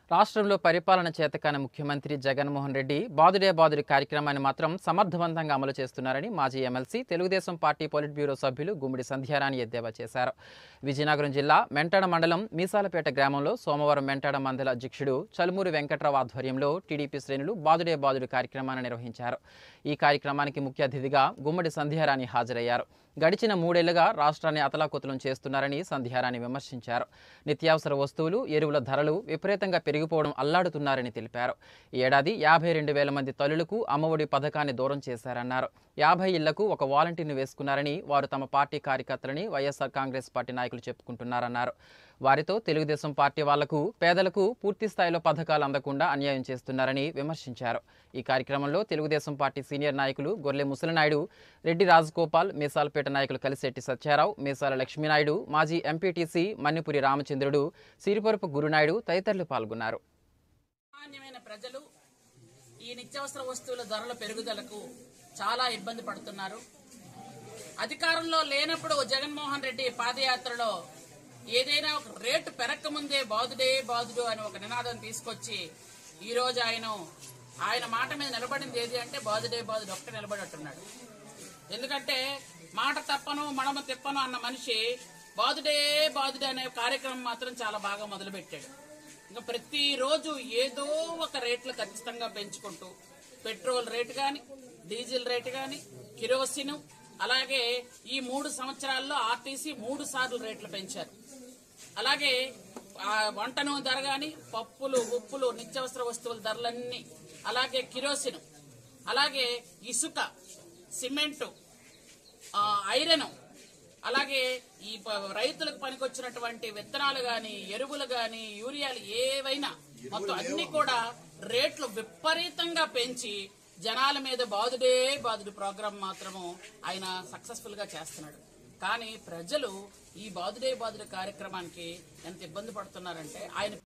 రాష్ట్రంలో పరిపాలన చేతకాని ముఖ్యమంత్రి జగన్మోహన్ రెడ్డి బాదుడే బాదుడి కార్యక్రమాన్ని మాత్రం సమర్థవంతంగా అమలు చేస్తున్నారని మాజీ MLC Telugu Desam party politburo సభ్యులు గుమ్మిడి సంధ్యారాణి ఎద్దేవా చేశారు విజయనగరం జిల్లా మెంటాడ మండలం మీసాలపేట గ్రామంలో సోమవారం మెంటాడ మండల అధ్యక్షుడు చలుమూరి వెంకట్రావు ఆధ్వర్యంలో టీడీపీ శ్రేణులు బాదుడే బాదుడి కార్యక్రమాన్ని నిర్వహించారు ఈ కార్యక్రమానికి ముఖ్య అతిథిగా గుమ్మడి సంధ్యారాణి హాజరయ్యారు గడిచిన మూడేళ్లుగా రాష్ట్రాన్ని అతలాకుతలం చేస్తున్నారని సంధ్యారాణి విమర్శించారు నిత్యావసర వస్తువులు ఎరువుల ధరలు విపరీతంగా పెరిగిపోవడం అల్లాడుతున్నారని తెలిపారు ఈ ఏడాది యాభై రెండు వేల మంది తల్లులకు అమ్మఒడి పథకాన్ని దూరం చేశారన్నారు యాభై ఇళ్లకు ఒక వాలంటీర్ని వేసుకున్నారని వారు తమ పార్టీ కార్యకర్తలని వైఎస్ఆర్ కాంగ్రెస్ పార్టీ నాయకులు చెప్పుకుంటున్నారన్నారు వారితో తెలుగుదేశం పార్టీ వాళ్లకు పేదలకు పూర్తి స్థాయిలో పథకాలు అందకుండా అన్యాయం చేస్తున్నారని విమర్శించారు ఈ కార్యక్రమంలో తెలుగుదేశం పార్టీ సీనియర్ నాయకులు గొర్లె ముసలినాయుడు రెడ్డి రాజగోపాల్ మీసాలపేట నాయకులు కలిశెట్టి సత్యారావు మీసాల లక్ష్మీనాయుడు మాజీ ఎంపీటీసీ మన్నిపురి రామచంద్రుడు సిరిపరపు గురునాయుడు తదితరులు పాల్గొన్నారు సామాన్యమైన ప్రజలు ఈ నిత్యావసర వస్తువుల ధరల పెరుగుదలకు చాలా ఇబ్బంది పడుతున్నారు అధికారంలో లేనప్పుడు జగన్మోహన్ రెడ్డి పాదయాత్రలో ఏదైనా ఒక రేటు పెరక్క ముందే బాదుడే బాదుడు అని ఒక నినాదం తీసుకొచ్చి ఈ రోజు ఆయన ఆయన మాట మీద నిలబడింది ఏది అంటే బాదుడే బాదుడు ఒక్కటే నిలబడట్టున్నాడు ఎందుకంటే మాట తప్పను మడమ తిప్పను అన్న మనిషి బాదుడే బాదుడే అనే కార్యక్రమం మాత్రం చాలా బాగా మొదలుపెట్టాడు ఇంకా ప్రతిరోజు ఏదో ఒక రేట్లు ఖచ్చితంగా పెంచుకుంటూ పెట్రోల్ రేటు కానీ డీజిల్ రేటు కానీ కిరోసిన్ అలాగే ఈ మూడు సంవత్సరాల్లో ఆర్టీసీ మూడు సార్లు రేట్లు పెంచారు అలాగే ఆ, వంట నూనె ధర కానీ పప్పులు ఉప్పులు నిత్యావసర వస్తువుల ధరలన్నీ అలాగే కిరోసిన్ అలాగే ఇసుక సిమెంటు ఆ, ఐరన్ అలాగే ఈ ప- రైతులకు పనికొచ్చినటువంటి విత్తనాలు గాని ఎరువులు గాని యూరియాలు ఏవైనా మొత్తం అన్ని కూడా రేట్లు విపరీతంగా పెంచి జనాల మీద బాదుడే బాదుడు ప్రోగ్రాం మాత్రము ఆయన సక్సెస్ఫుల్ గా చేస్తున్నాడు కానీ ప్రజలు ఈ బాదుడే బాదుడు కార్యక్రమానికి ఎంత ఇబ్బంది పడుతున్నారంటే ఆయన